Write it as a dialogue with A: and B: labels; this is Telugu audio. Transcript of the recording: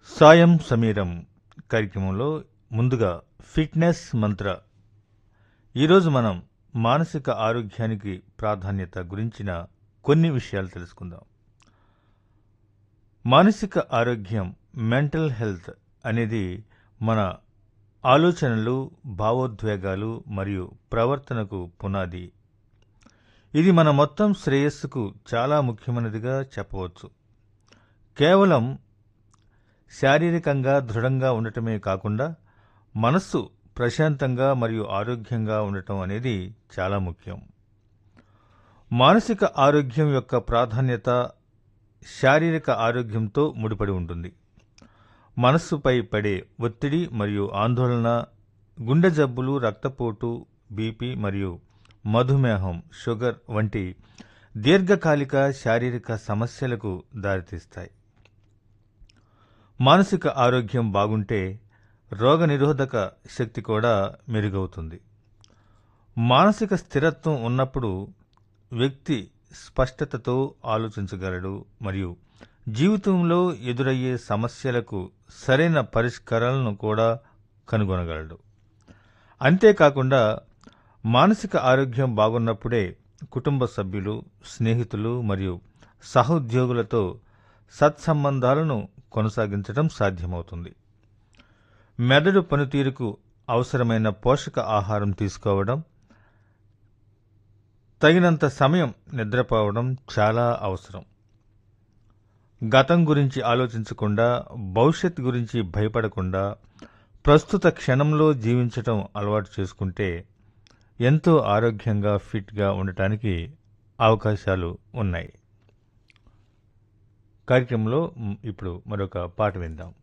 A: సాయం సమీరం కార్యక్రమంలో ముందుగా ఫిట్నెస్ మంత్ర ఈరోజు మనం మానసిక ఆరోగ్యానికి ప్రాధాన్యత గురించిన కొన్ని విషయాలు తెలుసుకుందాం మానసిక ఆరోగ్యం మెంటల్ హెల్త్ అనేది మన ఆలోచనలు భావోద్వేగాలు మరియు ప్రవర్తనకు పునాది ఇది మన మొత్తం శ్రేయస్సుకు చాలా ముఖ్యమైనదిగా చెప్పవచ్చు కేవలం శారీరకంగా దృఢంగా ఉండటమే కాకుండా మనస్సు ప్రశాంతంగా మరియు ఆరోగ్యంగా ఉండటం అనేది చాలా ముఖ్యం మానసిక ఆరోగ్యం యొక్క ప్రాధాన్యత శారీరక ఆరోగ్యంతో ముడిపడి ఉంటుంది మనస్సుపై పడే ఒత్తిడి మరియు ఆందోళన గుండె జబ్బులు రక్తపోటు బీపీ మరియు మధుమేహం షుగర్ వంటి దీర్ఘకాలిక శారీరక సమస్యలకు దారితీస్తాయి మానసిక ఆరోగ్యం బాగుంటే రోగనిరోధక శక్తి కూడా మెరుగవుతుంది మానసిక స్థిరత్వం ఉన్నప్పుడు వ్యక్తి స్పష్టతతో ఆలోచించగలడు మరియు జీవితంలో ఎదురయ్యే సమస్యలకు సరైన పరిష్కారాలను కూడా కనుగొనగలడు అంతేకాకుండా మానసిక ఆరోగ్యం బాగున్నప్పుడే కుటుంబ సభ్యులు స్నేహితులు మరియు సహోద్యోగులతో సత్సంబంధాలను కొనసాగించడం సాధ్యమవుతుంది మెదడు పనితీరుకు అవసరమైన పోషక ఆహారం తీసుకోవడం తగినంత సమయం నిద్రపోవడం చాలా అవసరం గతం గురించి ఆలోచించకుండా భవిష్యత్ గురించి భయపడకుండా ప్రస్తుత క్షణంలో జీవించటం అలవాటు చేసుకుంటే ఎంతో ఆరోగ్యంగా ఫిట్గా ఉండటానికి అవకాశాలు ఉన్నాయి కార్యక్రమంలో మ్, ఇప్పుడు మరొక పాట విందాం